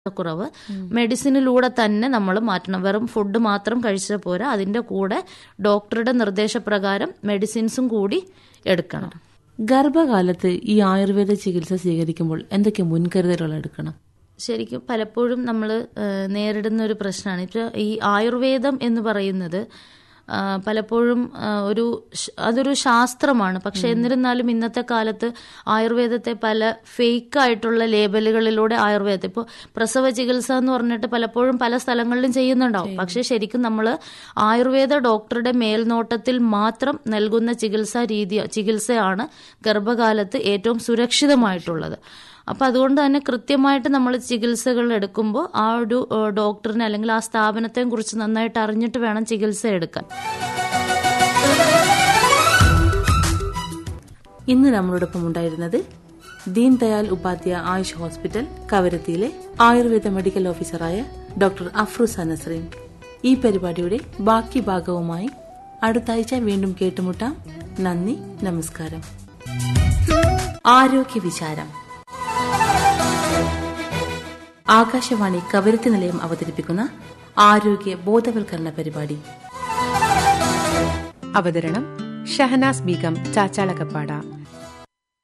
കുറവ് മെഡിസിനിലൂടെ തന്നെ നമ്മൾ മാറ്റണം വെറും ഫുഡ് മാത്രം കഴിച്ചാൽ പോരാ അതിന്റെ കൂടെ ഡോക്ടറുടെ നിർദ്ദേശപ്രകാരം മെഡിസിൻസും കൂടി എടുക്കണം ഗർഭകാലത്ത് ഈ ആയുർവേദ ചികിത്സ സ്വീകരിക്കുമ്പോൾ എന്തൊക്കെ മുൻകരുതലുകൾ എടുക്കണം ശരിക്കും പലപ്പോഴും നമ്മൾ നേരിടുന്ന ഒരു പ്രശ്നമാണ് ഇപ്പോൾ ഈ ആയുർവേദം എന്ന് പറയുന്നത് ആ, പലപ്പോഴും ആ, ഒരു ശ്- അതൊരു ശാസ്ത്രമാണ് പക്ഷെ എന്നിരുന്നാലും ഇന്നത്തെ കാലത്ത് ആയുർവേദത്തെ പല ഫേക്ക് ആയിട്ടുള്ള ലേബലുകളിലൂടെ ആയുർവേദത്തെ ഇപ്പോൾ പ്രസവ ചികിത്സ എന്ന് പറഞ്ഞിട്ട് പലപ്പോഴും പല സ്ഥലങ്ങളിലും ചെയ്യുന്നുണ്ടാവും പക്ഷെ ശരിക്കും നമ്മൾ ആയുർവേദ ഡോക്ടറുടെ മേൽനോട്ടത്തിൽ മാത്രം നൽകുന്ന ചികിത്സാ രീതി ചികിത്സയാണ് ഗർഭകാലത്ത് ഏറ്റവും സുരക്ഷിതമായിട്ടുള്ളത് അപ്പൊ അതുകൊണ്ട് തന്നെ കൃത്യമായിട്ട് നമ്മൾ ചികിത്സകൾ എടുക്കുമ്പോൾ ആ ഒരു ഏഹ്, ഡോക്ടറിനെ അല്ലെങ്കിൽ ആ സ്ഥാപനത്തെ കുറിച്ച് നന്നായിട്ട് അറിഞ്ഞിട്ട് വേണം ചികിത്സ എടുക്കാൻ ഇന്ന് നമ്മളോടൊപ്പം ഉണ്ടായിരുന്നത് ദീൻ ദയാൽ ഉപാധ്യായ ആയുഷ് ഹോസ്പിറ്റൽ കവരത്തിയിലെ ആയുർവേദ മെഡിക്കൽ ഓഫീസറായ ഡോക്ടർ അഫ്രൂസ നസ്രീൻ ഈ പരിപാടിയുടെ ബാക്കി ഭാഗവുമായി അടുത്ത ആഴ്ച വീണ്ടും കേട്ടുമുട്ടാം നന്ദി നമസ്കാരം ആരോഗ്യ വിചാരം ആകാശവാണി കവരത്തി നിലയം അവതരിപ്പിക്കുന്ന ആരോഗ്യ ബോധവൽക്കരണ പരിപാടി അവതരണം ഷഹനാസ് ബീഗം ചാച്ചാളക്കപ്പാട